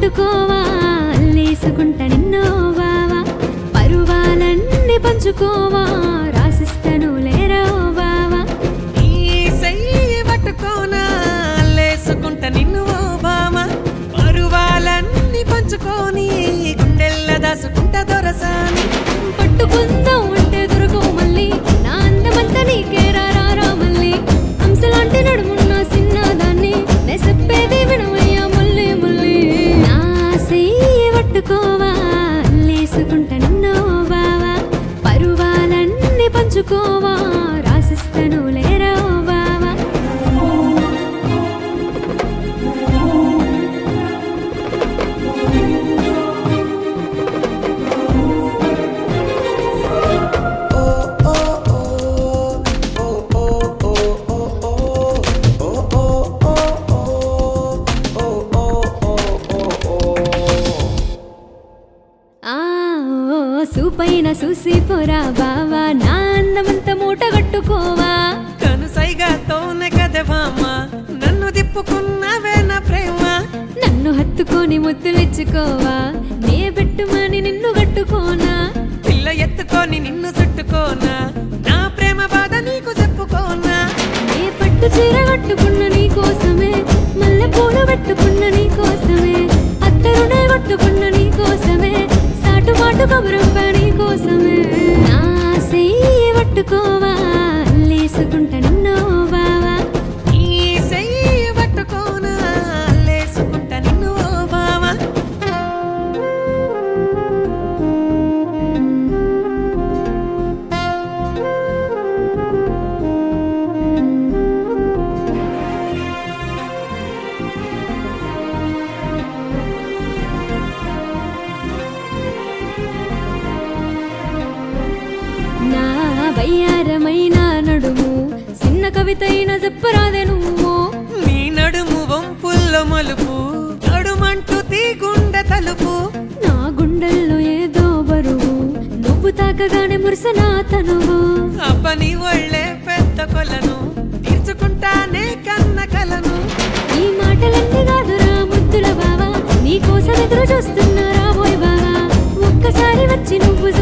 పట్టుకోవా అల్లేసుకుంట నిన్నో బావా పరువాలన్నీ పంచుకోవా రాసిస్తను లేరో బావా ఈ చెయ్యి పట్టుకోనా లేసుకుంట నిన్ను ఓ బామ పరువాలన్నీ పంచుకొని గుండెల్ల దాసుకుంట దొరసాని పట్టుకుందాం అంటే దొరకవు మళ్ళీ నా అందమంతా నీకే రారా మళ్ళీ హంసలాంటి నడుమున్న చిన్నదాన్ని నే చెప్పేది వినవయ్యా మళ్ళీ మళ్ళీ నా చెయ్యి పట్టుకోవా లేసుకుంట నిన్నో బావా పరువాలన్నీ పంచుకోవా రాసిస్తను లేరో బావా ఆ ఓ, సూపైన చూసి పోరా బావా నా అందమంతా మూట కట్టుకోవా కనుసైగాతోనే కదే బామ్మ నన్ను దిప్పుకున్నవే నా ప్రేమ నన్ను హత్తుకొని ముద్దులిచ్చుకోవా నే పెట్టుమని నిన్ను కట్టుకోనా పిల్ల ఎత్తుకొని నిన్ను చుట్టుకోనా నా ప్రేమ బాధ నీకు చెప్పుకోనా నే పట్టు చీర కట్టుకున్న నీ కోసమే మల్లె పూలు పెట్టుకున్న నీ కోసమే అత్తరునే కొట్టుకున్న నీ కోసమే సాటు మాటు కబురంప నీ కోసమే నా చెయ్యి పట్టుకోవా లేసుకుంట నిన్నో బావా ఈ చెయ్యి పట్టుకోనా లేసుకుంటా నిన్ను ఓ బావ నా వయ్యారమైన నడుము చిన్న కవితైన చెప్పరాదే నువ్వు నీ నడుము వంపుల్లో మలుపు నడుమంటూ తీగుండె తలుపు నా గుండెల్లో ఏదో బరువు నువ్వు తాకగానే మురిసనా తనువు అబ్బ నీ ఒళ్ళే పెద్ద కొలను తీర్చుకుంటానే కన్న కలను ఈ మాటలన్నీ కాదురా ముద్దుల బావా నీ కోసం ఎదురు చూస్తున్నా రాబోయ్ బావా ఒక్కసారి వచ్చి నువ్వు